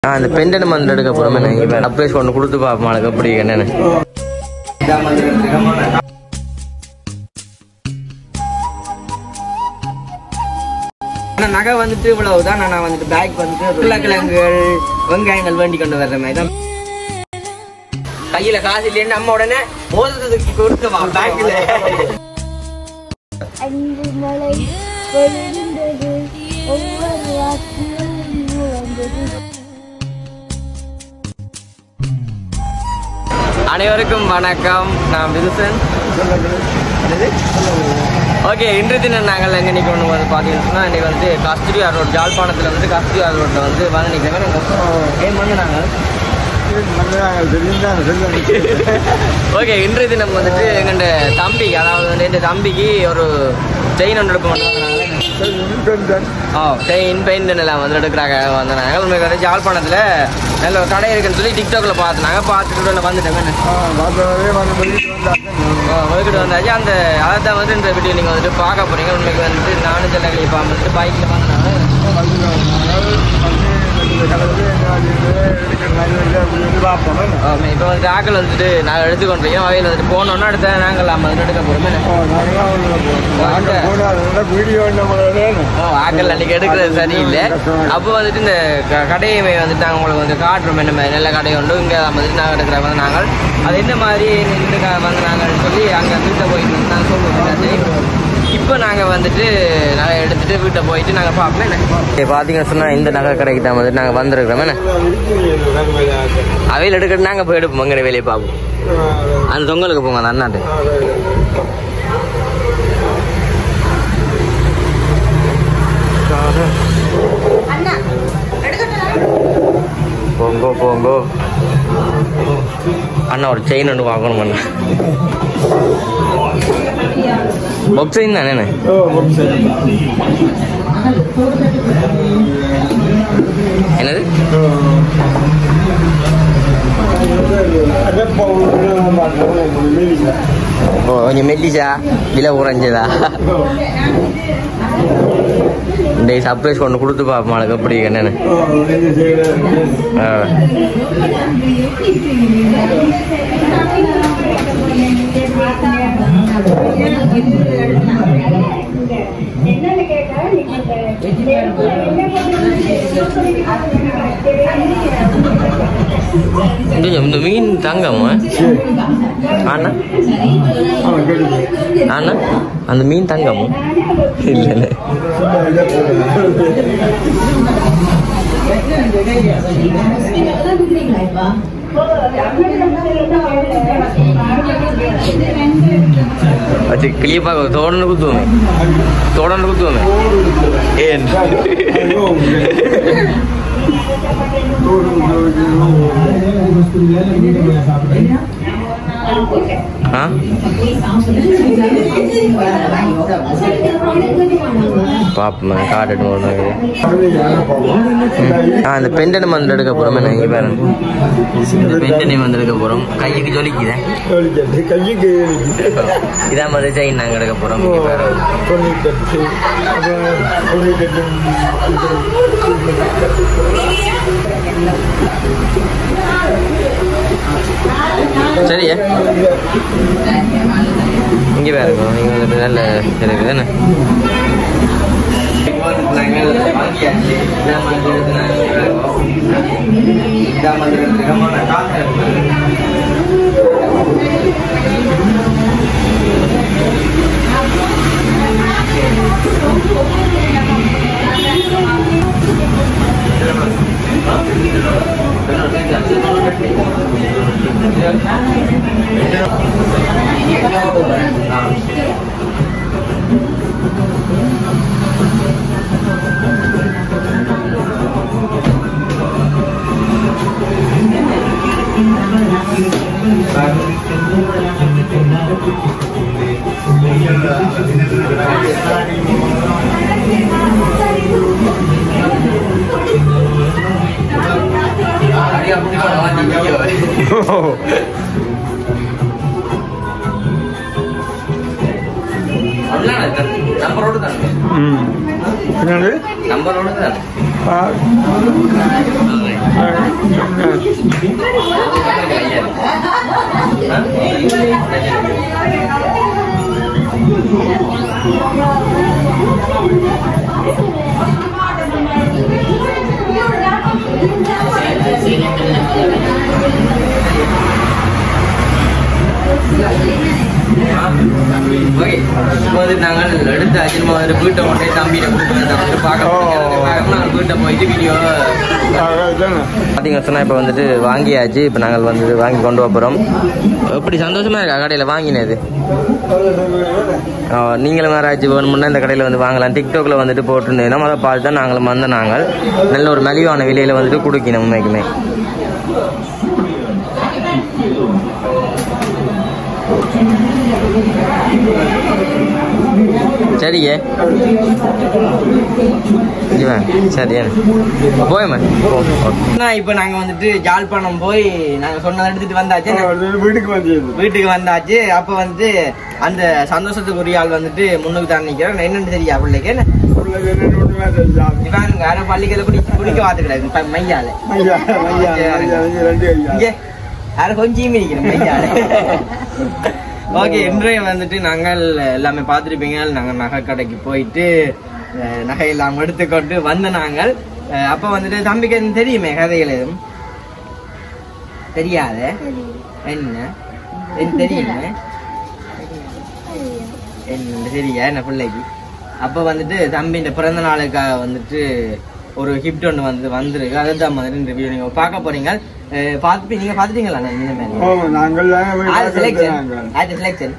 நான் அந்த பெண்டன் மந்திரம் எடுக்க போறோம் இப்போ அப்ரைஸ் கொண்டு கொடுத்து பார்ப்போம் அதுக்கு எப்படி என்னன்னு ஆனா நகை வந்துட்டு இவ்வளவுதான் நான் வந்துட்டு பேக் வந்துட்டு உருளைக்கிழங்குகள் வெங்காயங்கள் வேண்டி கொண்டு வர்ற மாதிரி தான் கையில காசு இல்லைன்னு நம்ம உடனே மோதிரத்துக்கு கொடுத்துவா பேக்ல அன்று மழை பொழிந்தது ஒவ்வொரு வாக்கிலும் வந்தது அனைவருக்கும் வணக்கம் நான் விதுசன் ஓகே இன்று தினம் நாங்கள் எங்கே நிற்கணும் வந்து பார்த்தீங்கன்னா இன்னைக்கு வந்து கஸ்தூரியா ரோட் ஜாழ்ப்பாணத்தில் வந்து கஸ்தூரியா ரோட்டில் வந்து வந்து நிற்கிறேன் ஏன் வந்து நாங்கள் ஓகே இன்றைய தினம் வந்துட்டு எங்கள்ட தம்பிக்கு அதாவது வந்து என் தம்பிக்கு ஒரு செயின் ஒன்று எடுப்போம் ஓ செயின் பெயிண்ட் எல்லாம் வந்து எடுக்கிறாங்க வந்தாங்க உங்களுக்கு வந்து யாழ்ப்பாணத்தில் நல்ல ஒரு கடை இருக்குன்னு சொல்லி டிக்டாக்ல பார்த்துனாங்க பார்த்துட்டு உடனே வந்துட்டேன் வந்துட்டு வந்தாச்சு அந்த அதை தான் வந்து இந்த வீடியோ நீங்கள் வந்துட்டு பார்க்க போறீங்க உண்மைக்கு வந்துட்டு நானும் செல்லகளி வந்துட்டு பைக்கில் வந்தாங்க ஆமாம் இப்போ வந்து ஆக்கள் வந்துட்டு நாங்கள் எடுத்துக்கொண்டிருக்கோம் அவையில் வந்துட்டு போனோன்னா அடுத்த நாங்கள் நம்ம வந்துட்டு எடுக்க போகிறோம் ஓ ஆக்கள் அன்றைக்கி எடுக்கிறது சரியில்லை அப்போ வந்துட்டு இந்த க- கடையை வந்துட்டு நாங்கள் உங்களுக்கு வந்து காட்டுறோம் என்ன மாதிரி நல்ல கடை உண்டு இங்கே வந்துட்டு நாங்கள் எடுக்கிற வந்து நாங்கள் அது என்ன மாதிரி நின்று வந்து நாங்கள் சொல்லி அங்கே வீட்டை போயிட்டு வந்து நாங்கள் சொல்லுவோம் இப்போ நாங்கள் வந்துட்டு நகை எடுத்துட்டு வீட்டை போயிட்டு நாங்கள் பார்ப்போம் என்ன பார்த்தீங்கன்னு சொன்னால் இந்த நகை கடைக்கு தான் வந்துட்டு நாங்கள் வந்திருக்கிறோம் என்ன அவையில் எடுக்கிறது நாங்கள் போய் எடுப்போம் அங்கே வெளியே பார்ப்போம் அந்த தொங்கலுக்கு போங்க அந்த அண்ணாட்டு போங்கோ போங்கோ அண்ணா ஒரு செயின் ஒன்று வாங்கணும் அண்ணா பொக் செயின் தானே அண்ணே? என்னது ஓ கொஞ்சம் மெல்லிசா விலை குறைஞ்சதா இந்த சர்ப்ரைஸ் கொண்டு கொடுத்து பார்ப்போம் அதுக்கு எப்படி என்னன்னு ஆ. இந்த இந்த மீன் தங்கம்மா ஆனா ஆனா அந்த மீன் தங்கம்மா இல்ல இல்ல அது கிளியப்பா தோடன்னு குத்துவோமே தோடன்னு குத்துவோமே ஏன் ஆ பாப்போம் காட்டுட்டு போடுறாங்க ஆ அந்த பெண்டனை மந்திரம் எடுக்க போறோம் என்ன இங்க பாருங்க இந்த பெண்டனை வந்து எடுக்க போறோம் கைக்கு ஜொலிக்குதேன் இதான் மாதிரி செயின் நாங்க எடுக்க போறோம் இங்க பாருங்க சரியா இங்க பாருங்க நீங்க வந்துட்டு நல்ல இருக்குது என்ன நம்பரோடு தான் என்னது நம்பரோடு தான் ஓகே இப்போ வந்து நாங்கள் எடுத்த அஜின்மா வந்து வீட்டை கொண்டே தம்பியை கூப்பிட்டு வந்து பார்க்க போகிறோம் நாங்கள் வீட்டை போயிட்டு வீடியோ பார்த்தீங்க சொன்னால் இப்போ வந்துட்டு வாங்கியாச்சு இப்போ நாங்கள் வந்து வாங்கி கொண்டு போகிறோம் எப்படி சந்தோஷமா இருக்கா கடையில் வாங்கினது ஆ, நீங்களும் யாராச்சும் வேணுமுன்னா இந்த கடையில் வந்து வாங்கலாம் டிக்டாக்ல வந்துட்டு போட்டுருந்தோம் அதை பார்த்து தான் நாங்களும் வந்த நாங்கள் நல்ல ஒரு மலிவான விலையில் வந்துட்டு கொடுக்கணும் உண்மைக்குமே சரியே இவன் சரி போயம்மா இப்போ நாங்கள் வந்துட்டு ஜாழ்ப்பாணம் போய் நாங்கள் சொன்னதை எடுத்துட்டு வந்தாச்சு வீட்டுக்கு வந்து வீட்டுக்கு வந்தாச்சு அப்போ வந்து அந்த சந்தோஷத்துக்குரிய ஆள் வந்துட்டு முன்னுக்கு தான் நிற்கிறேன் என்னன்னு தெரியா பிள்ளைக்கு என்ன இவன் யாரும் பள்ளிக்கதை குடி குடிக்க பார்த்துக்கிறாரு மையால இங்க யாரும் கொஞ்சம் இருக்கிறேன் மையால ஓகே இன்றைய வந்துட்டு நாங்கள் எல்லாமே பார்த்துருப்பீங்க நாங்கள் நகை கடைக்கு போயிட்டு அஹ், நகையெல்லாம் எடுத்துக்கொண்டு வந்த நாங்கள் அஹ், அப்போ வந்துட்டு தம்பிக்கு எதுவும் தெரியுமே கதைகள் எதுவும் தெரியாத என்ன என்ன தெரியுமே என்ன தெரியா என்ன பிள்ளைக்கு அப்போ வந்துட்டு தம்பி இந்த பிறந்த நாளுக்காக வந்துட்டு ஒரு கிஃப்ட் ஒன்று வந்து வந்திருக்கு அதை தான் வந்துட்டு இந்த வீடியோ நீங்கள் பார்க்க போறீங்க அஹ் பார்த்து நீங்க பார்த்துட்டீங்களா இந்த மாதிரி நாங்கள் ஆறு செலெக்ஷன் ஆறு செலெக்ஷன்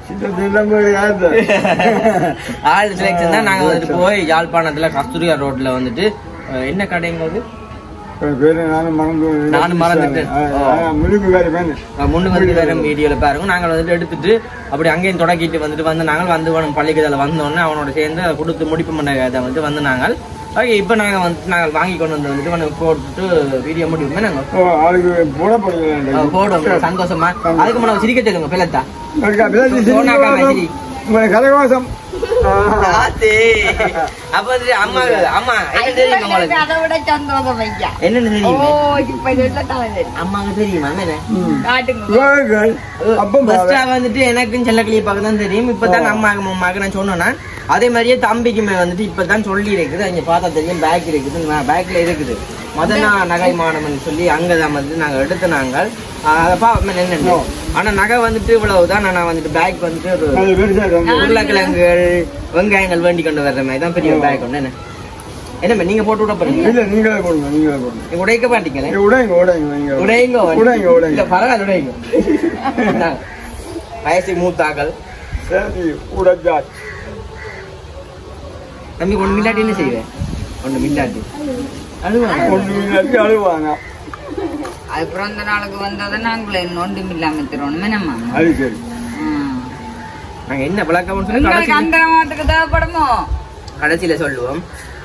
ஆறு செலெக்ஷன் தான் நாங்க வந்துட்டு போய் யாழ்ப்பாணத்துல கஸ்தூரியா ரோட்ல வந்துட்டு அஹ், என்ன கடைங்க அது பேரு நானும் மறந்து நானும் மறந்துட்டேன். முழுக்கு வேறு வேணும் அஹ், முன்னுக்கு வந்து வேற வீடியோல பாருங்க நாங்கள் வந்துட்டு எடுத்துட்டு அப்படி அங்கேயும் தொடக்கிட்டு வந்துட்டு வந்து நாங்கள் வந்து வேணும் பள்ளிக்கு அதில் வந்தோடனே அவனோட சேர்ந்து அதை கொடுத்து முடிப்பு பண்ண அதை வந்து வந்து நாங்கள் ஓகே இப்போ நாங்கள் வந்து நாங்கள் வாங்கி கொண்டு வந்து வந்துட்டு வந்து போட்டுட்டு வீடியோ முடிவுமே நாங்கள் ஓ அதுக்கு போடப்படுகிறது போடுவோம் சந்தோஷமா அதுக்கு முன்னாடி சிரிக்க சொல்லுங்க பிள்ளத்தா சிரி. கரகவாசம் ஆத்தே. அப்ப வந்துட்டு அம்மா அம்மா என்ன தெரியுமா உங்களுக்கு அதை விட சந்தோஷம் ஐயா என்னன்னு ஓ தெரியுமா இப்ப இதுல தவறு அம்மாவுக்கு தெரியுமா என்ன காட்டுங்க அப்பம் ஃபர்ஸ்டா வந்துட்டு எனக்கும் செல்லக்கிளிய பார்க்க தான் தெரியும் இப்பதான் அம்மாக்கு அம்மாக்கு நான் சொன்னேன்னா அதே மாதிரியே தம்பிக்குமே வந்துட்டு இப்பதான் சொல்லி இருக்குது அங்க பார்த்தா தெரியும் பேக் இருக்குது பேக்ல இருக்குது மதனா நகை மாணவன் சொல்லி அங்கதான் வந்து நாங்க எடுத்த நாங்கள் அதை பார்ப்போம் என்ன ஆனா நகை வந்துட்டு இவ்வளவுதான் நான் வந்துட்டு பேக் வந்துட்டு ஒரு அது பெருசா இருக்கு. உருளைக்கிழங்குகள் வெங்காயங்கள் வேண்டி கொண்டு வர்ற மாதிரி தான் பெரிய பேக் ஒன்று என்ன என்ன நீங்க போட்டு விட போறீங்க இல்ல நீங்களே போடுங்க நீங்களே போடுங்க நீங்க உடைக்க மாட்டீங்களே நீங்க உடைங்க உடைங்க நீங்க உடையுங்க உடைங்க இல்ல உடைங்க பரவாயில்ல உடையுங்க இந்தாங்க. வயசு மூத்தாக்கள் சரி உடைச்சா தம்பி ஒண்ணு மில்லாட்டி என்ன செய்வேன் ஒண்ணு மில்லாட்டி அழுவாங்க ஒண்ணு இல்லாட்டி அழுவாங்க அது பிறந்த நாளுக்கு வந்ததை நாங்களே ஒன்றும் இல்லாம தருவோம் என்னம்மா அது சரி நாங்க என்ன பழக்கம்னு சொல்லி உங்களுக்கு கடைசி அந்த மாத்துக்கு தேவைப்படுமோ கடைசியில சொல்லுவோம்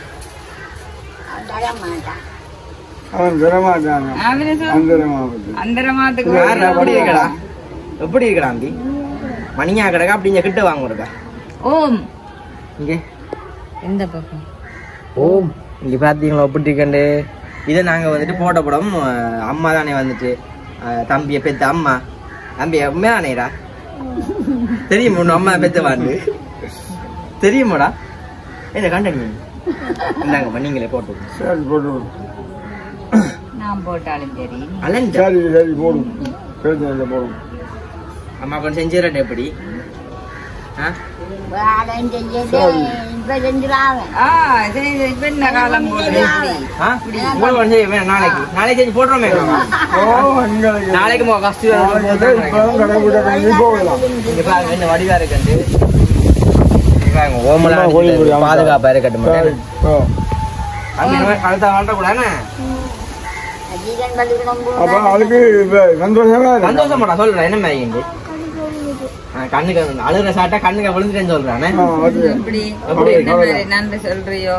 அவன் தரமாட்டாங்க அவனு சொல் அந்த மாவட்டம் அந்த மாத்துக்கு யாரு எப்படி இருக்கடா எப்படி இருக்கடா அம்பி மணியா கிடக்கா அப்படி இங்க கிட்ட வாங்க இருக்கா ஓம் இங்க எந்த பக்கம் ஓம் இங்க பாத்தீங்களா எப்படி இருக்கண்டு இதை நாங்க வந்துட்டு போட்ட படம் அஹ், அம்மா தானே வந்துட்டு அஹ், தம்பியை பெத்த அம்மா தம்பி உண்மையானேடா தெரியுமா உன் அம்மா பெத்த வாண்டு தெரியுமாடா என்ன கண்டனி இந்தாங்கப்பா நீங்களே போட்டு விடுங்க. சரி போட்டு விடு. நான் போட்டாலும் சரி அலஞ்சா சரி சரி போடும் பிரச்சனை இல்லை போடும் அம்மா கொஞ்சம் செஞ்சிடட்டு எப்படி ஆ வேலையும் செய்யட்டு இப்ப செஞ்சிடாம ஆ சரி சரி, இப்ப என்ன காலம் போடுது இப்படி ஆ உங்களுக்கு கொஞ்சம் செய்ய வேணாம், நாளைக்கு நாளைக்கு செஞ்சு போட்டுருவோமே ஓ எங்களுக்கு நாளைக்கு மோ கஷ்டம் இப்போ கடை விட்ட கல்வி போகலாம் இங்க பாருங்க இந்த வடிவா இருக்கண்டு இங்க பாருங்க ஓமலா அம்மா, கோழி பொரி, ஆமா. பாதுகாப்பா இருக்கட்டும் சரி ஓ அங்க இந்த மாதிரி கழுத்தா வாழ்றக்கூடாது அதிகம் கழிக்கணும் அப்ப அதுக்கு இப்ப சந்தோஷமா இருக்கு சந்தோஷமாடா சொல்றேன் என்ன மாதிரி இங்க? ஆ, கண்ணுக்கு அழுகிற சாட்டா கண்ணுக்கு விழுந்துட்டேன்னு சொல்றானே ஆ, அது இப்படி எப்படி என்ன மாதிரி நன்றி சொல்றியோ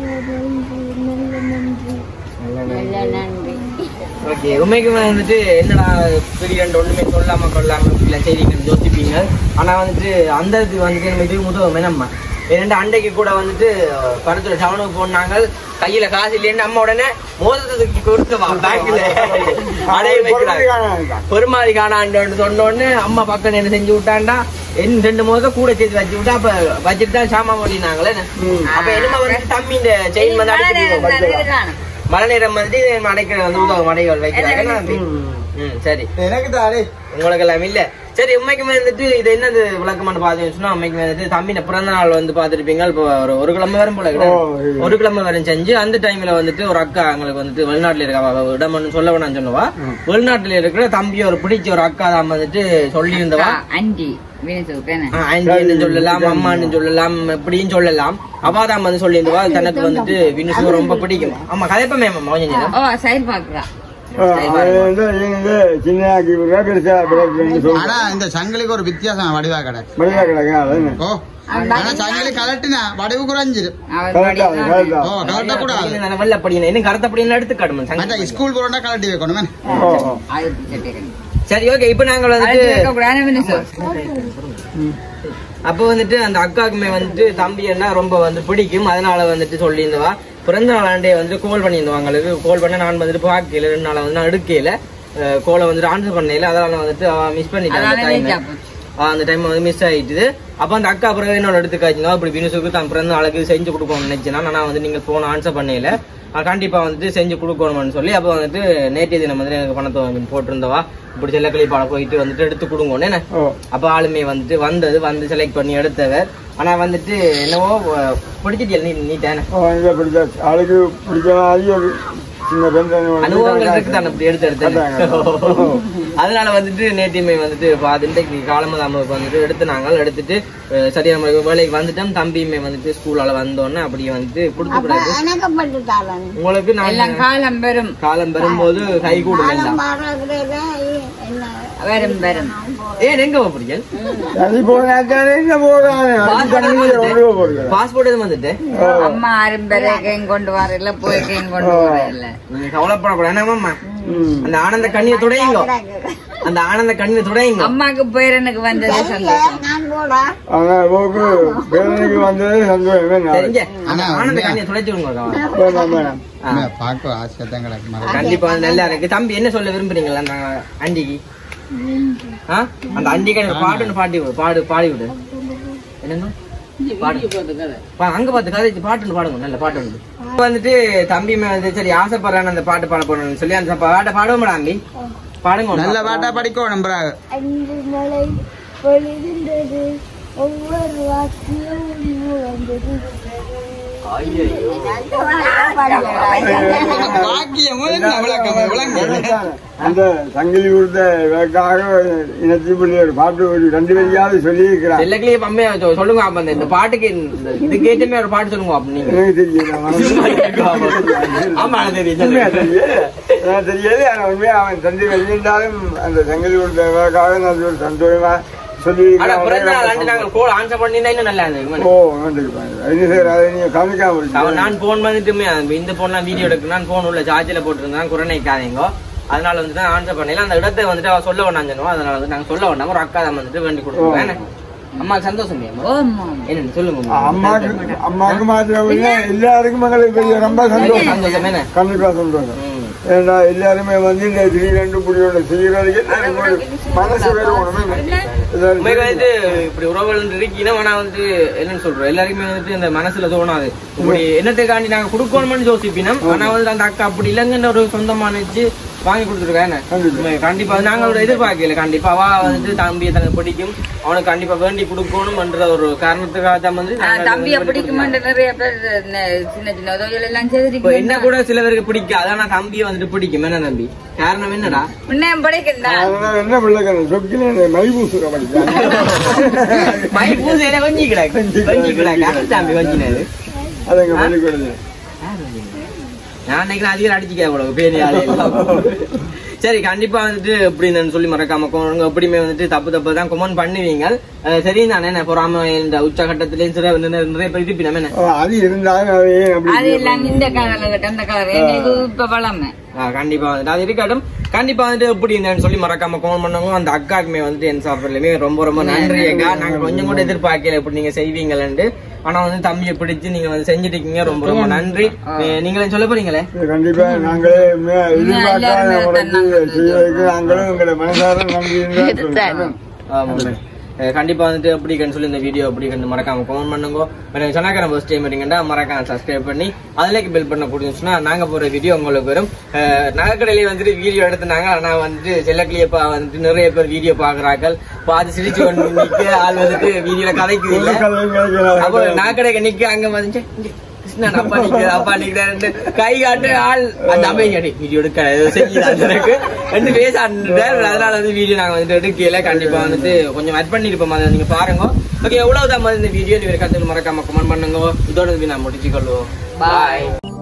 நல்ல நன்றி ஓகே உண்மைக்குமே வந்துட்டு என்னடா பிரியண்ட் ஒண்ணுமே சொல்லாம கொள்ளாம இப்படிலாம் செய்வீங்கன்னு யோசிப்பீங்க ஆனா வந்துட்டு அந்த இது வந்துட்டு நம்ம இது முதல் நம்ம இரண்டு அண்டைக்கு கூட வந்துட்டு படத்துல டவுனுக்கு போனாங்க கையில காசு இல்லைன்னு அம்மா உடனே மோதிரத்துக்கு கொடுத்து வா பேங்க்ல அடைய வைக்கிறாங்க பெருமாதி காணாண்டு சொன்ன உடனே அம்மா பக்கம் என்ன செஞ்சு விட்டாண்டா என் ரெண்டு மோதம் கூட சேர்த்து வச்சு விட்டா அப்ப வச்சுட்டு தான் சாமான் ஓடினாங்களே அப்ப என்ன வந்து தம்பி இந்த செயின் வந்து அடிச்சு மழை நேரம் வந்து மடைக்கிற வந்து உதவும் மடைகள் வைக்கிறாங்க ம் சரி எனக்கு தானே உங்களுக்கு எல்லாம் இல்ல சரி உண்மைக்கு வந்துட்டு இது என்னது விளக்கமான பாத்தீங்கன்னு சொன்னா உண்மைக்கு வந்துட்டு தம்பின பிறந்த நாள் வந்து பாத்திருப்பீங்க இப்போ ஒரு ஒரு கிழமை வரும் போல ஓ, கிடையாது. ஒரு கிழமை வரும் செஞ்சு அந்த டைம்ல வந்துட்டு ஒரு அக்கா எங்களுக்கு வந்துட்டு வெளிநாட்டுல இருக்கா அவ இடம்னு சொல்ல வேணாம் சொன்னவா வெளிநாட்டுல இருக்கிற தம்பி ஒரு பிடிச்ச ஒரு அக்கா தான் வந்துட்டு சொல்லி இருந்தவா அஞ்சி வீணசுக்கு என்ன ஆண்டின்னு சொல்லலாம் அம்மான்னு சொல்லலாம் எப்படின்னு சொல்லலாம் அவாதான் வந்து சொல்லி இருந்தவா தனக்கு வந்துட்டு வினுசு ரொம்ப பிடிக்கும் ஆமா கதைப்பமே கொஞ்சம் நேரம் ஓ சைடு பாக்குறா சின்னாக்கி விடுறா பெருசா பிறகு ஆனா இந்த சங்கிலிக்கு ஒரு வித்தியாசம் வடிவா கடை மரியா கிடக்கு அதான் ஓ ஆனா சங்கிலி கலட்டினா வடிவு குறைஞ்சிரும் அவர் கரெக்டா படி- கரெக்டா ஓ கலட்ட கூடாது வெள்ளப்படினா இன்னும் கருத்தப்படினா எடுத்து மற்ற காட்டுமா ஸ்கூல் போறோம்னா கலட்டி வைக்கணும் ஓ ஓ அது சட்டை சரி ஓகே இப்ப நாங்கள் அது வந்துட்டு வைக்கக்கூடாது வீணசு அப்ப வந்துட்டு அந்த அக்காக்குமே வந்துட்டு தம்பி என்ன ரொம்ப வந்து பிடிக்கும் அதனால வந்துட்டு சொல்லியிருந்தவா பிறந்த நாளாண்டே வந்து கோல் பண்ணியிருந்தவா எங்களுக்கு கோல் பண்ண நான் வந்துட்டு பார்க்கல ரெண்டு நாளை வந்து நான் எடுக்கல அஹ் கோலை வந்துட்டு ஆன்சர் பண்ணல அதனால வந்துட்டு அவ மிஸ் பண்ணிட்டான் அந்த அதனால time. late ஆ போச்சு. ஆ, அந்த டைம் வந்து மிஸ் ஆயிட்டுது அப்ப அந்த அக்கா பிறகு என்னோட எடுத்து காய்ச்சினா இப்படி வினுசுக்கு தான் பிறந்த நாளுக்கு செஞ்சு கொடுக்கணும்னு நினைச்சேன்னா நான் வந்து நீங்க போன ஆன்சர் பண்ணல அஹ் கண்டிப்பா வந்துட்டு செஞ்சு கொடுக்கணும்னு சொல்லி அப்ப வந்துட்டு நேற்றைய தினம் வந்து எனக்கு பணத்தை வாங்கி போட்டிருந்தவா இப்படி செல்லக்கிளி படம் போயிட்டு வந்துட்டு எடுத்து கொடுங்கன்னு என்ன ஓ அப்ப ஆளுமே வந்து வந்தது வந்து செலக்ட் பண்ணி எடுத்தவர் ஆனா வந்துட்டு என்னவோ அஹ், பிடிச்சிட்டியல் நீ நீட்டான ஓ இதை பிடிச்சாச்சு ஆளுக்கு பிடிச்ச மாதிரி ஒரு சின்ன பெண் அனுபவங்கள் இருக்கு தான் அப்படி எடுத்து எடுத்து அதான். அதனால வந்துட்டு நேத்தியமை வந்துட்டு பாத்து இன்றைக்கு காலமதாமக்கு வந்துட்டு எடுத்து நாங்கள் எடுத்துட்டு அஹ், சரியா நம்ம வேலைக்கு வந்துட்டோம் தம்பியுமே வந்துட்டு ஸ்கூலால வந்தோன்னே அப்படியே வந்துட்டு கொடுத்து அப்ப கூடாது எனக்கு பட்டு தாளன் உங்களுக்கு எல்லாம் நான் காலம் பெறும் காலம் பெறும்போது கை கூடும் காலம் வேண்டாம் பாடுறதுல என்ன வரும் வரும் ஏன் எங்க போறீங்க அது போனாக்கானே என்ன போறானே அது தண்ணியில ஒன்று போடுகிறேன் பாஸ்போர்ட் எதுவும் வந்துட்டு அம்மா அரும்பரைக்கையும் கொண்டு வரல போய்க்கையும் கொண்டு வரல நீங்க கவலைப்படக்கூடாது என்ன மாமா ம். அந்த ஆனந்த கண்ணியை துடையுங்க அந்த ஆனந்த கண்ணியை துடையுங்க அம்மாக்கு பேரனுக்கு வந்தது சந்தோஷம் நான் போடா ஆனா போக்கு பேரனுக்கு வந்தது சந்தோஷமே தெரிஞ்ச நாளைக்கு. அந்த ஆனா, ஆனந்த உண்மையா? கண்ணியை துடைச்சு விடுங்க வேணாம் வேணாம் பார்க்க ஆசை தான் கிடக்கு மரம். கண்டிப்பா வந்து நல்லா இருக்கு தம்பி என்ன சொல்ல விரும்புறீங்களா அந்த அண்டிக்கு ஆ? அந்த அண்டிக்கு எனக்கு பாட்டுன்னு பாடி விடு பாடு பாடி விடு என்னங்க பாடு பா- அங்க பார்த்து கதை பாட்டுன்னு பாடுங்க நல்ல பாட்டு வந்து இப்ப வந்துட்டு தம்பி மேல வந்து சரி ஆசைப்படுறான்னு அந்த பாட்டு பாட போறேன்னு சொல்லி அந்த பாட்டை பாடுவோம் தம்பி பாடுங்க ஒரு நல்ல பாட்டு. பாட்டா படிக்கணும் பிறகு அன்பு மலை பொழிகின்றது ஒவ்வொரு வாக்கியம் வந்தது வாக்கியமும் என்ன விளக்கம் விளங்கு அந்த சங்கிலி கொடுத்த விளக்காக இனத்தி பிள்ளை ஒரு பாட்டு ஒரு ரெண்டு வரியாவது சொல்லி இருக்கிறான் செல்லக்கிளியே பம்மையா சொ- சொல்லுங்க அப்ப அந்த- இந்த பாட்டுக்கு இந்த- இது கேட்டுமே ஒரு பாட்டு சொல்லுங்க அப்ப நீங்க எனக்கு தெரியல ஆமா அது தெரியும் உண்மையா சொல்லுங்க. தெரியாது எனக்கு தெரியாது ஆனா உண்மையா அவன் தந்தை வெளியிட்டாலும் அந்த சங்கிலி கொடுத்த விளக்காக நான் ஒரு சந்தோஷமா சொல்லி ஆனா பிறந்த நாள் அன்று நாங்கள் கோல் ஆன்சர் பண்ணியிருந்தா இன்னும் நல்லா இருந்தது ஓ வேண்டியிருப்பாங்க அது சரி அதை நீங்க கவனிக்காம அவன் இருக்கீங்க நான் போன் வந்துட்டுமே அந்த- இந்த போன்லாம் வீடியோ எடுக்க நான் போன் உள்ள சார்ஜில் போட்டிருந்தேன் குறைநிக்காதீங்க அதனால வந்துட்டு நான் ஆன்சர் பண்ணல அந்த இடத்தை வந்துட்டு அவ சொல்ல வேண்டாம் சொன்னோம் அதனால வந்து நாங்க சொல்ல வேண்டாம் ஒரு அக்கா தான் வந்துட்டு வேண்டி கொடுத்துருவேன் அம்மா சந்தோஷம் ஓமா என்ன சொல்லுங்க அம்மா. அம்மாக்கு அம்மாக்கு மாத்திரம் இல்ல எல்லாருக்கும் மகளுக்கு பெரிய ரொம்ப சந்தோஷம் சந்தோஷம் என்ன கண்டிப்பா சந்தோஷம் ம். ஏன்னா எல்லாருமே வந்து இந்த திடீரெண்டு புடியோட செய்யறதுக்கு எல்லாருக்கும் ஒரு மனசு வேணும் உண்மைக்கு வந்துட்டு இப்படி உறவுகள் இருக்கீங்கன்னா ஆனா வந்து என்னன்னு சொல்றோம் எல்லாருக்குமே வந்துட்டு இந்த மனசுல தோணாது இப்படி என்னத்துக்காண்டி நாங்க கொடுக்கணும்னு யோசிப்பினோம் ஆனா வந்து அந்த அக்கா அப்படி இல்லைங்கன்ற ஒரு சொந்தமான வச்சு வாங்கி கொடுத்துருக்காங்க கண்டிப்பா. கண்டிப்பா அது நாங்க ஒரு எதிர்பார்க்கல கண்டிப்பா அவ வந்துட்டு தம்பியை தனக்கு பிடிக்கும் அவனுக்கு கண்டிப்பா வேண்டி கொடுக்கணும் என்ற ஒரு காரணத்துக்காக தான் வந்து நாங்க அதை தம்பிய வேண்டி பிடிக்குமென்று நிறைய பேர் நெ- சின்ன சின்ன உதவிகள் எல்லாம் இப்ப செய்திருக்கீங்க என்ன கூட சில பேருக்கு பிடிக்காது ஆனா தம்பியை வந்துட்டு பிடிக்கும் என்ன தம்பி காரணம் என்னடா முன்னையும் பிடிக்குதா அதனால என்ன பிள்ளைங்க சொக்கில மைபூசுர படிச்சாங்க மை பூசையில கொஞ்சி கிடக்கு கொஞ்சி கிடக்கு அது தம்பி கொஞ்சினது அதுங்க பள்ளிக்கூடது நான் நினைக்கிறேன் அதிகம் அடிச்சுக்க கூட பேணி ஆளு சரி கண்டிப்பா வந்துட்டு எப்படின்னு சொல்லி மறக்காம கொண்டு எப்படியுமே வந்துட்டு தப்பு தப்பு தான் கொமெண்ட் பண்ணுவீங்க அஹ் சரி தானே நான் பொறாம இந்த உச்சகட்டத்திலேயும் சரி நிறைய நிறைய பேர் இருப்பி நம்ம என்ன அது இருந்தாலும் அது ஏன் அப்படி அது எல்லாம் இந்த காலகட்டம் அந்த காலம் இது இப்ப பழமை ஆ, கண்டிப்பா வந்துட்டு அது இருக்கட்டும் கண்டிப்பா வந்துட்டு எப்படி இருந்தேன்னு சொல்லி மறக்காம கமெண்ட் பண்ணுங்க அந்த அக்காக்குமே வந்துட்டு என் சாப்பிடலுமே ரொம்ப ரொம்ப நன்றி அக்கா நாங்க கொஞ்சம் கூட எதிர்பார்க்கல இப்படி நீங்க செய்வீங்களேன்ட்டு ஆனா வந்து தம்பியை பிடிச்சு நீங்க வந்து செஞ்சுட்டீங்க ரொம்ப ரொம்ப நன்றி அஹ் நீங்களே சொல்ல போறீங்களே இது கண்டிப்பா நாங்களே உண்மையா எதிர்பார்க்காத உங்களுக்கு செய்வதற்கு நாங்களும் எங்களை மனசார நன்றி தான் ஆமாம் அஹ் கண்டிப்பா வந்துட்டு எப்படி இருக்குன்னு சொல்லி இந்த வீடியோ எப்படி இருக்குன்னு மறக்காம கமெண்ட் பண்ணுங்க எனக்கு சொன்னாக்கிற ஃபர்ஸ்ட் டைம் இருக்கீங்கன்னா மறக்காம சப்ஸ்கிரைப் பண்ணி அதுல பெல் பண்ண கொடுத்துச்சுன்னா நாங்க போற வீடியோ உங்களுக்கு வரும் அஹ் நகைக்கடையிலே வந்துட்டு வீடியோ எடுத்துனாங்க ஆனா வந்துட்டு செல்லக்கிளியப்பா வந்துட்டு நிறைய பேர் வீடியோ பாக்குறார்கள் பார்த்து சிரிச்சு கொண்டு நிக்க ஆள் வந்துட்டு வீடியோல கதைக்குது இல்ல அப்போ நகைக்கடைக்கு நிக்க அங்க வந்துட்டு இங்க கிருஷ்ணன் அப்பா நிக்கிற அப்பா நிக்கிறாரு கை காட்டு ஆள் அந்த அமைங்க வீடியோ எடுக்க ஏதோ செய்யலாம் எனக்கு ரெண்டு பேச அதனால வந்து வீடியோ நாங்க வந்துட்டு எடுக்கல கண்டிப்பா வந்துட்டு கொஞ்சம் அட் பண்ணிருப்போம் அதை நீங்க பாருங்க ஓகே எவ்வளவுதான் இந்த வீடியோ நீங்க கருத்து மறக்காம கமெண்ட் பண்ணுங்க இதோட நான் முடிச்சுக்கொள்வோம் பாய்